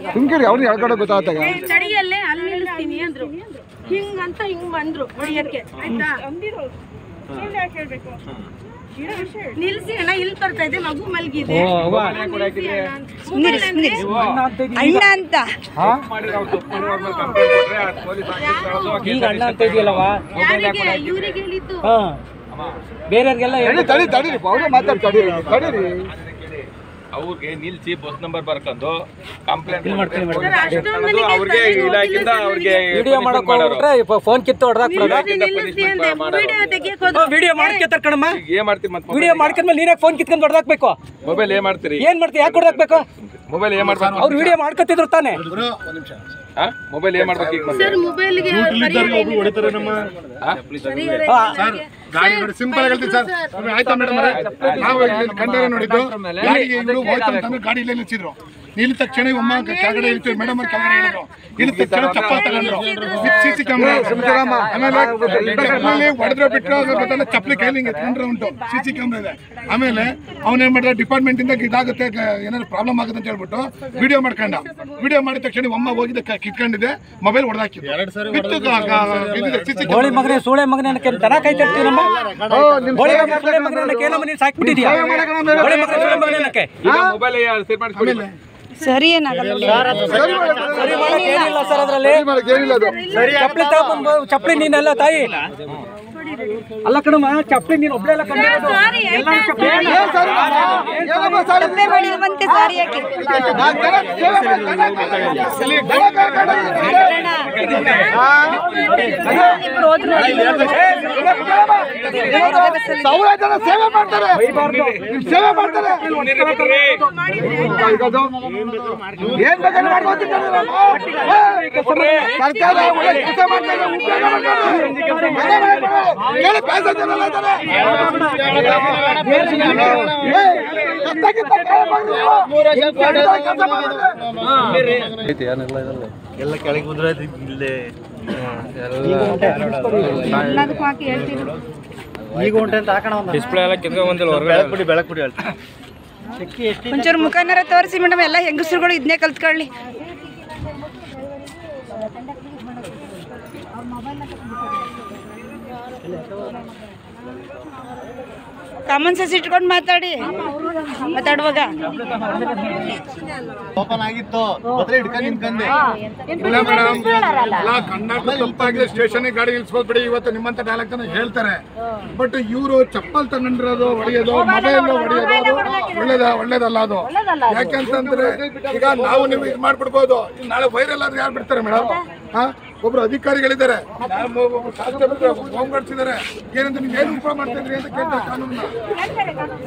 ಸುಮ್ಕಿರಿ ಅವ್ರಿಗೆ ಹೇಳ್ಕೊಡೋ ಗೊತ್ತಾಗ್ತಾಗ ಚಳಿಯಲ್ಲೇ ಅಲ್ಲಿ ನಿಲ್ಲಿಸ್ತೀನಿ ಅಂದ್ರು ಹಿಂಗಂತ ಹಿಂಗ್ ಬಂದ್ರು ಹೊಡಿಯಕ್ಕೆ ಆಯ್ತಾ ನಿಲ್ಸಿ ಅಣ್ಣ ಇಲ್ಲಿ ಬರ್ತಾ ಇದೆ ಮಗು ಮಲ್ಗಿದೆ ನಿಲ್ಸಿ ಅಣ್ಣ ಅಂತ. ಮೊಬೈಲ್ ಅಂದ್ರೆ ಅಣ್ಣ ಅಂತ ಈಗ ಅಣ್ಣ ಅಂತ ಇದೆಯಲ್ಲವ ಯಾರಿಗೆ ಇವ್ರಿಗೆ ಹೇಳಿದ್ದು ಹಾ ಬೇರೆಯವ್ರಿಗೆಲ್ಲ ತಡಿ ತಡಿ ತಡೀರಿ ಅವ್ರೇ ಮಾತಾಡಿ ತಡೀರಿ ತಡೀರಿ ಅವ್ರಿಗೆ ನಿಲ್ಸಿ ಬಸ್ ನಂಬರ್ ಬರ್ಕೊಂಡು ಕಂಪ್ಲೇಂಟ್ ಸರ್, ಅಷ್ಟೊಂದು ನನಗೆ ಅವ್ರಿಗೆ ತಲೆಗೆ ಇಲಾಖೆಯಿಂದ ಹೋಗಿಲ್ಲ ಅವ್ರಿಗೆ ವಿಡಿಯೋ ಮಾಡಕ್ ಹೋಗ್ಬಿಟ್ರೆ ಫೋನ್ ಕಿತ್ತು ಹೊಡೆದಾಕ್ ಬಿಡೋದು ನಿಲ್ಲಿಸಿ ನಿಲ್ಲಿಸಿ ಅಂದೆ ವಿಡಿಯೋ ತೆಗಿಯಕ್ ಹೋದ್ರು ವಿಡಿಯೋ ಮಾಡ್ಕೊತಾರ ಕಣಮ್ಮ ಏನ್ ಮಾಡ್ತೀರಿ ಮತ್ತೆ ವಿಡಿಯೋ ಮಾಡ್ಕೊಂಡ್ಮೇಲೆ ನೀನೇ ಫೋನ್ ಕಿತ್ಕೊಂಡು ಹೊಡೆದಾಕ್ಬೇಕು ಮೊಬೈಲ್ ಏನ್ ಮಾಡ್ತೀರಿ ಏನ್ ಮಾಡ್ತೀವಿ ಯಾಕೆ ಹೊಡೆದಾಕ್ಬೇಕು ಮೊಬೈಲ್ ಏನ್ ಮಾಡ್ಬೇಕು ಅವ್ರು ವಿಡಿಯೋ ಮಾಡ್ಕೊತಿದ್ರು ತಾನೆ ಮೊಬೈಲ್ ಏನ್ ಮಾಡ್ಬೇಕು ಈಗ ಮತ್ತೆ ಸರ್ ಮೊಬೈಲ್ಗೆ ಗಾಡಿ ನೋಡಿ ಸಿಂಪಲ್ ಹೇಳ್ತೀನಿ ಸರ್ ಒಮ್ಮೆ ಆಯ್ತಾ ಮೇಡಮ್ ನಾವು ಇಲ್ಲಿ ಕಂಡರೆ ನೋಡಿದ್ದು ಗಾಡಿಗೆ ಇವರು ಹೋಯ್ತು ಅಂತಂದ್ರೆ ಗಾಡಿ ಇಲ್ಲೇ ನಿಲ್ಸಿದ್ರು ನಿಲ್ಲಿದ ತಕ್ಷಣ ಒಮ್ಮ ಕೆಳಗಡೆ ಇಳ್ತೀವಿ ಮೇಡಮ್ ಅವ್ರು ಕೆಳಗಡೆ ಹೇಳಿದ್ರು ಇಳಿದ ತಕ್ಷಣ ಚಪ್ಪಲ್ ತಗೊಂಡ್ರು ಸಿ ಸಿ ಕ್ಯಾಮ್ರಾ ಆಮೇಲೆ ಚಪ್ಪಲಿ ಹೊಡೆದ್ರೆ ಬಿಟ್ಟರೆ ಅದ್ರ ಗೊತ್ತಲ್ಲ ಚಪ್ಪಲಿ ಕೈಲಿ ಹಿಂಗೆ ಎತ್ಕೊಂಡ್ರೆ ಉಂಟು ಸಿ ಸಿ ಕ್ಯಾಮ್ರಾ ಇದೆ ಆಮೇಲೆ ಅವನೇನ್ ಮಾಡಿದ ಡಿಪಾರ್ಟ್ಮೆಂಟ್ ಇಂದ ಇದಾಗುತ್ತೆ ಗ- ಏನಾದ್ರು ಪ್ರಾಬ್ಲಮ್ ಆಗುತ್ತೆ ಅಂತ ಹೇಳ್ಬಿಟ್ಟು ವಿಡಿಯೋ ಮಾಡ್ಕೊಂಡ ವಿಡಿಯೋ ಮಾಡಿದ ತಕ್ಷಣ ಒಮ್ಮ ಹೋಗಿದ್ದೆ ಕ- ಕಿತ್ಕೊಂಡಿದ್ದೆ ಮೊಬೈಲ್ ಹೊಡೆದಾಕಿದ್ದು ಬಿತ್ತು ಸಿ ಸಿ ಗೋಳಿ ಮಗನೇ ಸೂಳೆ ಮಗನೇ ಅನ್ನಕ್ಕೆ ದನ ಕಾಯ್ತಿರ್ತೀವಿ ನಮ್ಮ ಗೋಳಿ ಮಗನೇ ಸೂಳೆ ಮಗನೇ ಅನ್ನಕ್ಕೆ ಏನಮ್ಮ ನೀನು ಸಾಕ್ಬಿಟ್ಟಿದ್ಯಾ ಗೋಳಿ ಮಗನೇ ಸೂಳೆ ಮಗನೇ ಅನ್ನಕ್ಕೆ ಈಗ ಮೊಬೈಲ್ ಸೇರ್ಪಡಿಸ್ಕೊಳ್ಳಿ ಸರಿ ಏನಾಗಲ್ಲ ಸರಿ ಮಾಡಕ್ ಏನಿಲ್ಲ ಸರ್ ಅದ್ರಲ್ಲಿ ಏನಿಲ್ಲ ಅದು ಚಪ್ಪಲಿ ತಗೊಂಡ್ಬಂದು ಚಪ್ಪಲಿ ನೀನೆಲ್ಲ ತಾಯಿ ಅಲ್ಲ ಕಣಮ್ಮ ಚಪ್ಪಲಿ ನೀನು ಒಬ್ಳೆ ಎಲ್ಲ ಕಂಡಿರೋದು ಸಾರಿ ಎಲ್ಲ ಚಪ್ಪಲಿ ಏನ್ ಸರ್ ಏನಪ್ಪ ಸರ್ ತಪ್ಪೇ ಮಾಡಿಲ್ವಂತೆ ಸಾರಿ ಯಾಕೆ ನಾನ್ ಜನ ಸೇವೆ ಮಾಡ್ತೇನೆ. ಜನ ಕರ್ಕೊಂಡು ಇಬ್ರು ಹೋದ್ರು ಸಾವಿರ ಜನ ಸೇವೆ ಮಾಡ್ತಾರೆ ನೀವು ಸೇವೆ ಮಾಡ್ತಾರೆ ಈಗದು ಏನ್ ಬೇಕಾದ್ರೆ ಮಾಡ್ಕೊತಿದ್ದಾರೆ ನಾವು. ಏ, ಸರ್ಕಾರ ಒಳ್ಳೆ ಕೆಲಸ ಮಾಡ್ತಾರೆ ಉಪಯೋಗ ಮಾಡ್ತಾರೆ. ಮನೆ ಮನೆ ಕೊಡೋರು. ಕೇಳಿ ಪ್ಯಾಸೆಂಜರ್ ಎಲ್ಲ ಇದ್ದಾರೆ. ಏ, ಕಷ್ಟಕ್ಕಿಂತ ಕೇಳಿ ಬಂದು ನೀವು. ಕೆಲಸ ಮಾಡ್ತಾರೆ. ಎಲ್ಲದಕ್ಕೂ ಹಾಕಿ ಹೇಳ್ತೀನಿ ಒಂಚೂರು ಮುಖನಾರ ತೋರಿಸಿ ಮೇಡಮ್ ಎಲ್ಲ ಹೆಂಗಸರುಗಳು ಇದನ್ನೇ ಕಲ್ತ್ಕೊಳ್ಳಿ ಕಾಮನ್ ಸೆನ್ಸ್ ಇಟ್ಕೊಂಡು ಮಾತಾಡಿ ಮಾತಾಡುವಾಗ ಇಲ್ಲ ಮೇಡಮ್ ಎಲ್ಲ ಕರ್ನಾಟಕ ತಪ್ಪಾಗಿದೆ ಸ್ಟೇಷನ್ ಗಾಡಿ ಇಳಿಸ್ಕೊಳ್ಬಿಡಿ ಇವತ್ತು ನಿಮ್ಮಂತ ನಾಲ್ಕು ಜನ ಹೇಳ್ತಾರೆ ಬಟ್ ಇವರು ಚಪ್ಪಲ್ ತಗೊಂಡಿರೋದು ಹೊಡೆಯೋದು ಮೊಬೈಲ್ ಹೊಡೆಯೋದು ಅದು ಒಳ್ಳೇದ ಒಳ್ಳೇದಲ್ಲ ಅದು ಯಾಕೆಂತಂದ್ರೆ ಈಗ ನಾವು ನೀವು ಇದು ಮಾಡ್ಬಿಡ್ಬೋದು ಈಗ ನಾಳೆ ವೈರಲ್ ಆದ್ರೆ ಯಾರು ಬಿಡ್ತಾರೆ ಮೇಡಮ್ ಹಾ ಒಬ್ರು ಅಧಿಕಾರಿಗಳಿದ್ದಾರೆ ಒಬ್ರು ಕಾನ್ಸ್ಟೇಬಲ್ ಹೋಮ್ ಗಾರ್ಡ್ಸ್ ಇದ್ದಾರೆ ಏನಂತ ನೀವು ಏನು ಉಪಯೋಗ ಮಾಡ್ತಾ ಇದ್ರಿ ಅಂತ ಕೇಳ್ತಾರೆ ಕಾನೂನನ್ನ